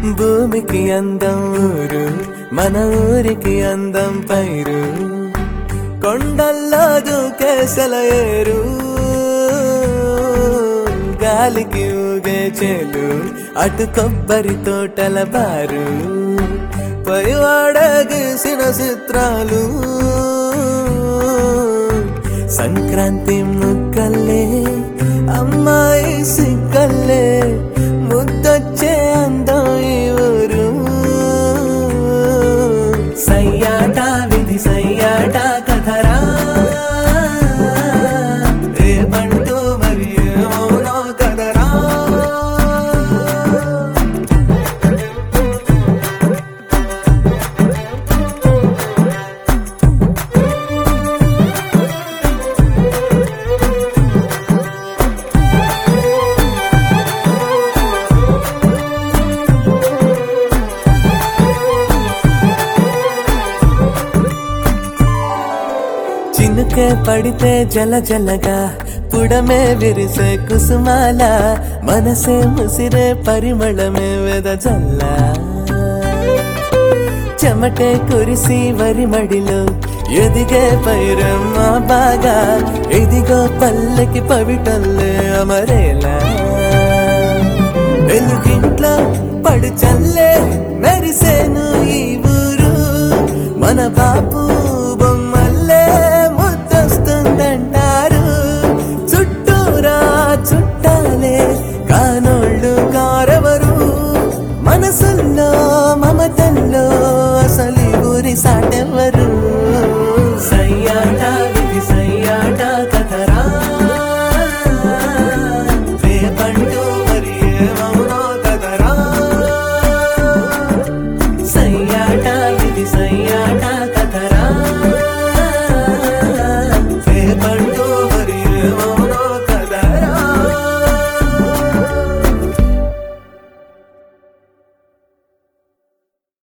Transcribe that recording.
భూమికి అందం ఊరు మన ఊరికి అందం పైరు కొండల్లో దూకేసల ఏరు గాలికి ఊగే చేలు అటు కొబ్బరి తోటల బారు పైవాడ గీసిన చిత్రాలు సంక్రాంతి ముక్కల్లే అమ్మాయి సిక్కల్లే ముద్దొచ్చే అందం ఈ ఊరు సయ్యాట విధి సయ్యాట కథరా రేపంటూ మరి ఏమవునో కదరా చినుకే పడితే జల జలగా పుడమే విరిసే కుసుమాల మనసే ముసిరే పరిమళమే వెదజల్ల చెమటే కురిసి వరి మడిలో ఎదిగే పైరమ్మ బాగా ఎదిగో పల్లెకి పవిటల్లే అమరేలా వెలుగింట్లో పడు చల్లే మెరిసేను ఈ ఊరు మన బాపు బొమ్మల్లే ముద్దొస్తుందంటారు చుట్టూరా చుట్టాలే కానోళ్ళు కారెవరు మనసుల్లో మమతల్లో అసలు ఈ ఊరి సాటెవరు సయ్యాట